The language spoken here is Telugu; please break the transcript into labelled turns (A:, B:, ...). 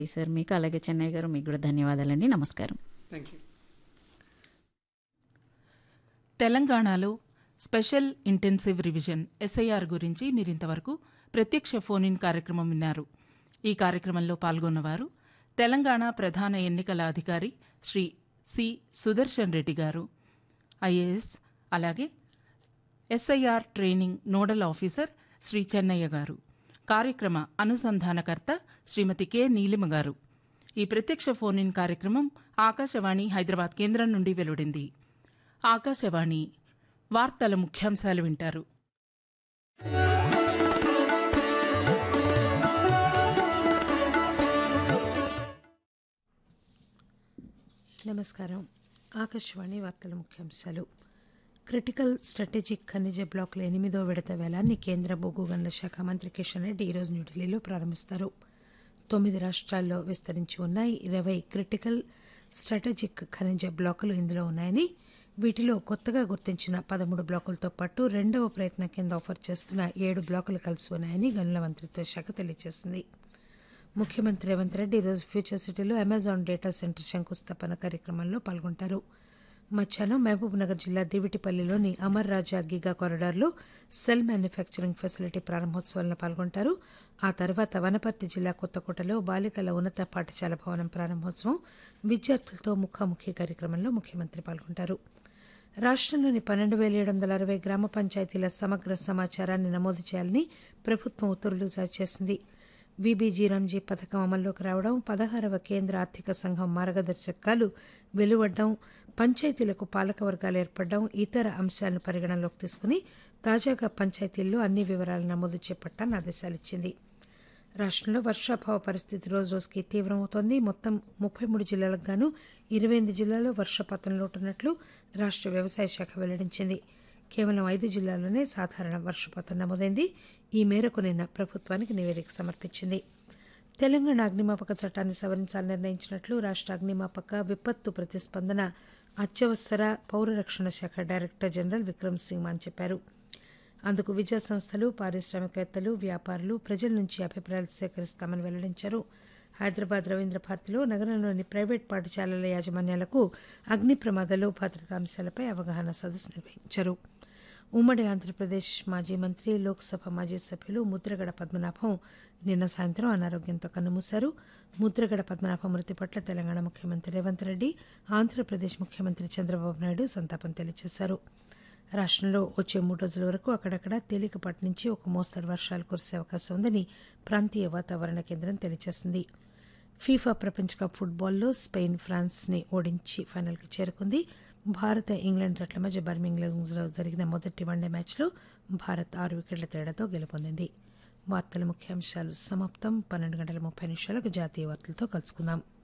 A: సార్ మీకు అలాగే చెన్నై గారు మీకు కూడా ధన్యవాదాలండి నమస్కారం
B: థ్యాంక్ యూ
C: తెలంగాణలో స్పెషల్ ఇంటెన్సివ్ రివిజన్ ఎస్ఐఆర్ గురించి మీరింతవరకు ప్రత్యక్ష ఫోన్ ఇన్ కార్యక్రమం విన్నారు ఈ కార్యక్రమంలో పాల్గొన్నవారు తెలంగాణ ప్రధాన ఎన్నికల అధికారి శ్రీ సి సుదర్శన్ రెడ్డి గారు ఐఏఎస్ అలాగే SIR training nodal officer Shri Chennaiah గారు కార్యక్రమ అనుసంధానకర్త శ్రీమతి కె నీలిమ గారు ఈ ప్రత్యక్ష ఫోన్ ఇన్ కార్యక్రమం ఆకాశవాణి హైదరాబాద్ కేంద్రం నుండి వెలువడింది ఆకాశవాణి వార్తల ముఖ్యాంశాలు వింటారు
D: నమస్కారం ఆకాశవాణి వార్తల ముఖ్యాంశాలు క్రిటికల్ స్ట్రాటజిక్ ఖనిజ బ్లాకుల ఎనిమిదో విడత వేలాన్ని కేంద్ర బొగ్గు గనుల శాఖ మంత్రి కిషన్ రెడ్డి ఈరోజు న్యూఢిల్లీలో ప్రారంభిస్తారు తొమ్మిది రాష్ట్రాల్లో విస్తరించి ఉన్న ఇరవై క్రిటికల్ స్ట్రాటజిక్ ఖనిజ బ్లాకులు ఇందులో ఉన్నాయని వీటిలో కొత్తగా గుర్తించిన పదమూడు బ్లాకులతో పాటు రెండవ ప్రయత్నం కింద ఆఫర్ చేస్తున్న ఏడు బ్లాకులు కలిసి ఉన్నాయని గనుల మంత్రిత్వ శాఖ తెలియజేసింది ముఖ్యమంత్రి రేవంత్ రెడ్డి ఈరోజు ఫ్యూచర్ సిటీలో అమెజాన్ డేటా సెంటర్ శంకుస్థాపన కార్యక్రమంలో పాల్గొంటారు మధ్యాహ్నం మహబూబ్ నగర్ జిల్లా దివిటిపల్లిలోని అమర్ రాజా గిగా కారిడార్లో సెల్ మ్యానుఫ్యాక్చరింగ్ ఫెసిలిటీ ప్రారంభోత్సవాల్లో పాల్గొంటారు ఆ తర్వాత వనపర్తి జిల్లా కొత్తకోటలో బాలికల ఉన్నత పాఠశాల భవనం ప్రారంభోత్సవం విద్యార్థులతో ముఖాముఖి కార్యక్రమంలో ముఖ్యమంత్రి పాల్గొంటారు రాష్ట్రంలోని పన్నెండు వేల ఏడు వందల అరవై గ్రామ పంచాయతీల సమగ్ర సమాచారాన్ని నమోదు చేయాలని ప్రభుత్వం ఉత్తర్వులు జారీ చేసింది విబీజీ రంజీ పథకం అమల్లోకి రావడం పదహారవ కేంద్ర ఆర్థిక సంఘం మార్గదర్శకాలు వెలువడడం పంచాయతీలకు పాలక వర్గాలు ఏర్పడడం ఇతర అంశాలను పరిగణనలోకి తీసుకుని తాజాగా పంచాయతీల్లో అన్ని వివరాల నమోదు చేపట్టాలని ఆదేశాలిచ్చింది రాష్ట్రంలో వర్షాభావ పరిస్థితి రోజు రోజుకి తీవ్రమవుతోంది మొత్తం ముప్పై మూడు జిల్లాలకు గాను ఇరవై ఎనిమిది జిల్లాల్లో వర్షపాతం లోటున్నట్లు రాష్ట్ర వ్యవసాయ శాఖ వెల్లడించింది కేవలం ఐదు జిల్లాల్లోనే సాధారణ వర్షపాతం నమోదైంది ఈ మేరకు నిన్న ప్రభుత్వానికి నివేదిక సమర్పించింది తెలంగాణ అగ్నిమాపక చట్టాన్ని సవరించాలని నిర్ణయించినట్లు రాష్ట్ర అగ్నిమాపక విపత్తు ప్రతిస్పందన అత్యవసర పౌర రక్షణ శాఖ డైరెక్టర్ జనరల్ విక్రమ్ సింగ్ మాన్ చెప్పారు అందుకు విద్యా సంస్థలు పారిశ్రామికవేత్తలు వ్యాపారులు ప్రజల నుంచి అభిప్రాయాలు సేకరిస్తామని వెల్లడించారు హైదరాబాద్ రవీంద్ర భారతిలో నగరంలోని ప్రైవేట్ పాఠశాలల యాజమాన్యాలకు అగ్ని ప్రమాదాలు భద్రతా అంశాలపై అవగాహన సదస్సు నిర్వహించారు ఉమ్మడి ఆంధ్రప్రదేశ్ మాజీ మంత్రి లోక్సభ మాజీ సభ్యులు ముద్రగడ పద్మనాభం నిన్న సాయంత్రం అనారోగ్యంతో కన్నుమూశారు ముద్రగడ పద్మనాభం మృతి పట్ల తెలంగాణ ముఖ్యమంత్రి రేవంత్ రెడ్డి ఆంధ్రప్రదేశ్ ముఖ్యమంత్రి చంద్రబాబు నాయుడు సంతాపం తెలియజేశారు రాష్ట్రంలో వచ్చే మూడు రోజుల వరకు అక్కడక్కడ తేలికపాటి నుంచి ఒక మోస్తరు వర్షాలు కురిసే అవకాశం ఉందని ప్రాంతీయ వాతావరణ కేంద్రం తెలియజేసింది ఫీఫా ప్రపంచ కప్ ఫుట్బాల్లో స్పెయిన్ ఫ్రాన్స్ని ఓడించి ఫైనల్కి చేరుకుంది భారత ఇంగ్లాండ్ జట్ల మధ్య బర్మింగ్లంలో జరిగిన మొదటి వన్డే మ్యాచ్లో భారత్ ఆరు వికెట్ల తేడాతో గెలుపొందింది వార్తల ముఖ్యాంశాలు సమాప్తం పన్నెండు గంటల ముప్పై నిమిషాలకు జాతీయ వార్తలతో కలుసుకుందాం